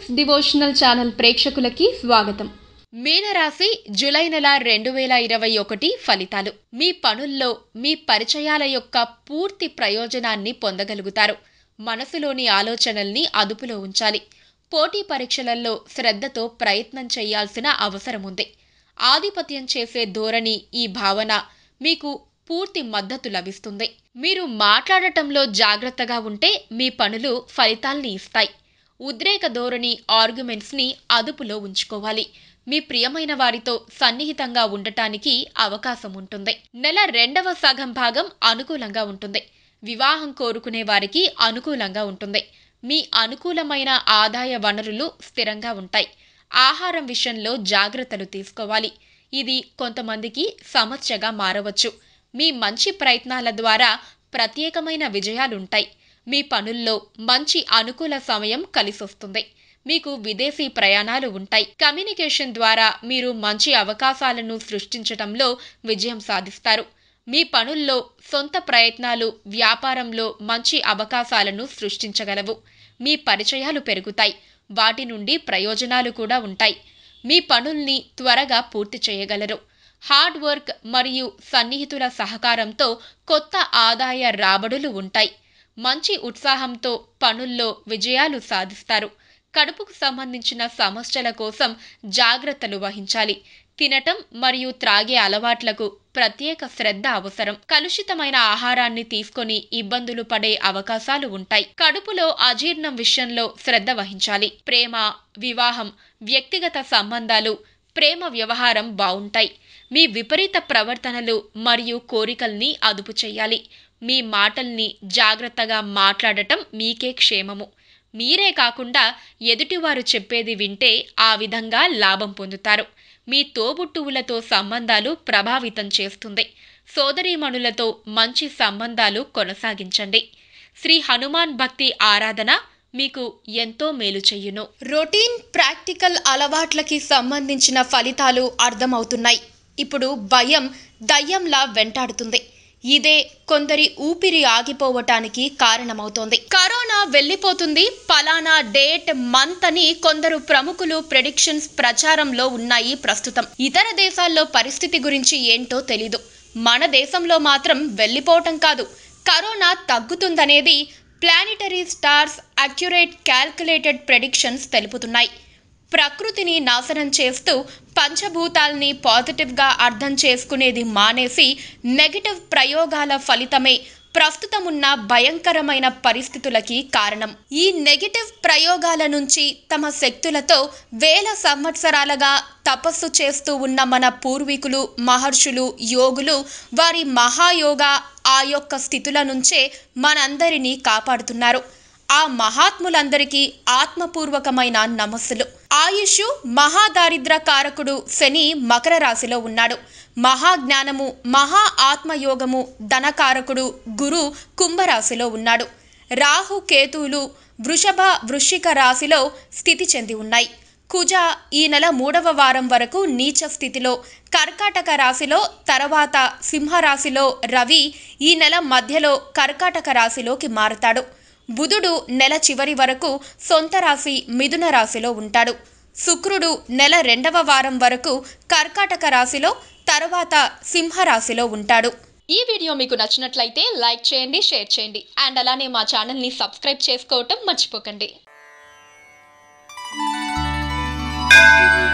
ఆస్ట్రాలిక్స్ devotional channel ప్రేక్షకులకి స్వాగతం మీనరాశి జూలై నెల రెండు వేల ఇరవై ఒకటి ఫలితాలు మీ పనుల్లో మీ పరిచయాల యొక్క పూర్తి ప్రయోజనాన్ని పొందగలుగుతారు మనసులోని ఆలోచనల్ని అదుపులో ఉంచాలి పోటీ పరీక్షలలో శ్రద్ధతో ప్రయత్నం చేయాల్సిన అవసరం ఉంది ఆధిపత్యం చేసే ధోరణి ఈ భావన మీకు పూర్తి మద్దతు లభిస్తుంది మీరు మాట్లాడటంలో జాగ్రత్తగా ఉంటే మీ పనులు ఫలితాల్ని ఇస్తాయి ఉద్రేక ధోరణి ఆర్గ్యుమెంట్స్ని అదుపులో ఉంచుకోవాలి మీ ప్రియమైన వారితో సన్నిహితంగా ఉండటానికి అవకాశం ఉంటుంది నెల రెండవ సగం భాగం అనుకూలంగా ఉంటుంది వివాహం కోరుకునే వారికి అనుకూలంగా ఉంటుంది మీ అనుకూలమైన ఆదాయ వనరులు స్థిరంగా ఉంటాయి ఆహారం విషయంలో జాగ్రత్తలు తీసుకోవాలి ఇది కొంతమందికి సమస్యగా మారవచ్చు మీ మంచి ప్రయత్నాల ద్వారా ప్రత్యేకమైన విజయాలుంటాయి మీ పనుల్లో మంచి అనుకూల సమయం కలిసొస్తుంది మీకు విదేశీ ప్రయాణాలు ఉంటాయి కమ్యూనికేషన్ ద్వారా మీరు మంచి అవకాశాలను సృష్టించటంలో విజయం సాధిస్తారు మీ పనుల్లో సొంత ప్రయత్నాలు వ్యాపారంలో మంచి అవకాశాలను సృష్టించగలవు మీ పరిచయాలు పెరుగుతాయి వాటి నుండి ప్రయోజనాలు కూడా ఉంటాయి మీ పనుల్ని త్వరగా పూర్తి చేయగలరు హార్డ్ వర్క్ మరియు సన్నిహితుల సహకారంతో కొత్త ఆదాయ రాబడులు ఉంటాయి మంచి ఉత్సాహంతో పనుల్లో విజయాలు సాధిస్తారు కడుపుకు సంబంధించిన సమస్యల కోసం జాగ్రత్తలు వహించాలి తినటం మరియు త్రాగే అలవాట్లకు ప్రత్యేక శ్రద్ధ అవసరం కలుషితమైన ఆహారాన్ని తీసుకొని ఇబ్బందులు పడే అవకాశాలు ఉంటాయి కడుపులో అజీర్ణం విషయంలో శ్రద్ధ వహించాలి ప్రేమ వివాహం వ్యక్తిగత సంబంధాలు ప్రేమ వ్యవహారం బావుంటాయి మీ విపరీత ప్రవర్తనలు మరియు కోరికల్ని అదుపు చేయాలి మీ మాటల్ని జాగ్రత్తగా మాట్లాడటం మీకే క్షేమము మీరే కాకుండా ఎదుటివారు చెప్పేది వింటే ఆ విధంగా లాభం పొందుతారు మీ తోబుట్టువులతో సంబంధాలు ప్రభావితం చేస్తుంది సోదరీమణులతో మంచి సంబంధాలు కొనసాగించండి శ్రీ హనుమాన్ భక్తి ఆరాధన మీకు ఎంతో మేలు చెయ్యును రొటీన్ ప్రాక్టికల్ అలవాట్లకి సంబంధించిన ఫలితాలు అర్థమవుతున్నాయి ఇప్పుడు భయం దయ్యంలా వెంటాడుతుంది ఇదే కొందరి ఊపిరి ఆగిపోవటానికి కారణమవుతోంది కరోనా వెళ్ళిపోతుంది పలానా డేట్ మంత్ అని కొందరు ప్రముఖులు ప్రెడిక్షన్స్ ప్రచారంలో ఉన్నాయి ప్రస్తుతం ఇతర దేశాల్లో పరిస్థితి గురించి ఏంటో తెలీదు మన దేశంలో మాత్రం వెళ్ళిపోవటం కాదు కరోనా తగ్గుతుందనేది planetary stars accurate calculated predictions తెలుపుతున్నాయి ప్రకృతిని నాశనం చేస్తూ పంచభూతాల్ని పాజిటివ్గా అర్థం చేసుకునేది మానేసి నెగటివ్ ప్రయోగాల ఫలితమే ప్రస్తుతం ఉన్న భయంకరమైన పరిస్థితులకి కారణం ఈ నెగటివ్ ప్రయోగాల నుంచి తమ శక్తులతో వేల సంవత్సరాలుగా తపస్సు చేస్తూ ఉన్న మన పూర్వీకులు మహర్షులు యోగులు వారి మహాయోగ ఆ యొక్క స్థితుల నుంచే మనందరినీ కాపాడుతున్నారు ఆ మహాత్ములందరికీ ఆత్మపూర్వకమైన నమస్సులు ఆయుష్ మహాదారిద్ర కారకుడు శని మకర రాశిలో ఉన్నాడు మహాజ్ఞానము మహా ఆత్మయోగము ధనకారకుడు గురు కుంభరాశిలో ఉన్నాడు రాహు కేతువులు వృషభ వృశ్చిక రాశిలో స్థితి చెంది ఉన్నాయి కుజ ఈ నెల మూడవ వారం వరకు నీచ స్థితిలో కర్కాటక రాశిలో తర్వాత సింహరాశిలో రవి ఈ నెల మధ్యలో కర్కాటక రాశిలోకి మారతాడు బుధుడు నెల చివరి వరకు సొంత రాశి మిథున రాశిలో ఉంటాడు శుక్రుడు నెల రెండవ వారం వరకు కర్కాటక రాశిలో తర్వాత సింహరాశిలో ఉంటాడు ఈ వీడియో మీకు నచ్చినట్లయితే లైక్ చేయండి షేర్ చేయండి అండ్ అలానే మా ఛానల్ని సబ్స్క్రైబ్ చేసుకోవటం మర్చిపోకండి Thank you.